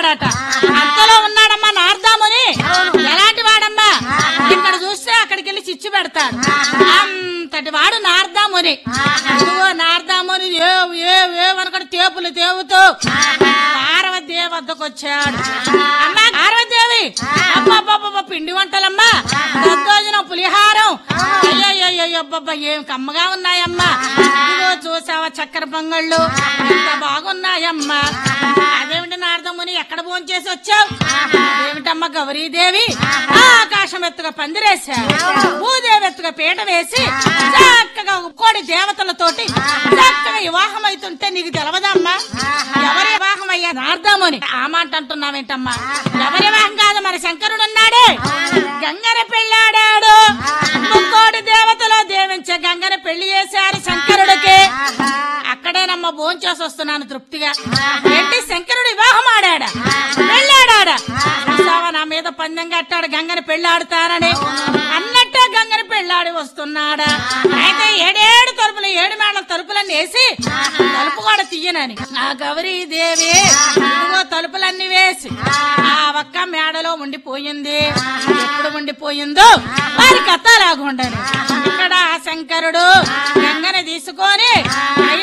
ఉన్నాడట అంతలో ఉన్నాడమ్మా నార్దాముని ఎలాంటి వాడమ్మా ఇక్కడ చూస్తే అక్కడికి వెళ్ళి చిచ్చు పెడతాడు అంతటి వాడు నార్దాముని ఇదిగో నార్దాముని ఏవ్ ఏవ్ ఏవ్ అనుకుంటే తేపులు తేవుతూ పార్వతీదేవి వద్దకు వచ్చాడు అమ్మా పార్వతీదేవి అబ్బబ్బబ్బబ్బ పిండి వంటలమ్మా దద్దోజనం పులిహారం అయ్యయ్యో ఏం కమ్మగా ఉన్నాయమ్మా ఇదిగో చూసావా చక్కెర పొంగళ్ళు ఎంత బాగున్నాయమ్మా అదేమిటి నారదమ్ముని ఎక్కడ భోంచేసి వచ్చావు ఏమిటమ్మా గౌరీదేవి ఆకాశం ఎత్తుగా పందిరేశారు భూదేవి ఎత్తుగా పీట వేసి చక్కగా కోడి దేవతలతోటి చక్కగా వివాహం అవుతుంటే నీకు తెలవదమ్మా ఎవరి వివాహం అయ్యా నార్దాముని ఆ మాట అంటున్నావేంటమ్మా ఎవరి వివాహం కాదు మన శంకరుడు ఉన్నాడే గంగన పెళ్ళాడాడు ముక్కోటి దేవతలో దేవించే గంగన పెళ్లి చేశారు శంకరుడికి అక్కడేనమ్మా భోంచేసి వస్తున్నాను తృప్తిగా ఏంటి శంకరుడు వివాహం ఆడాడా పెళ్ళాడా చూసావా నా మీద పందెం కట్టాడు గంగని పెళ్ళాడుతానని అన్నట్టే గంగని పెళ్ళాడి వస్తున్నాడా అయితే ఏడేడు తలుపులు ఏడు మేడల తలుపులన్నీ వేసి తలుపు కూడా తీయనని ఆ గౌరీ దేవి ఇదిగో తలుపులన్నీ వేసి ఆ ఒక్క మేడలో ఉండిపోయింది ఎప్పుడు ఉండిపోయిందో వారి కథ లాగుండని ఇక్కడ ఆ శంకరుడు గంగని తీసుకొని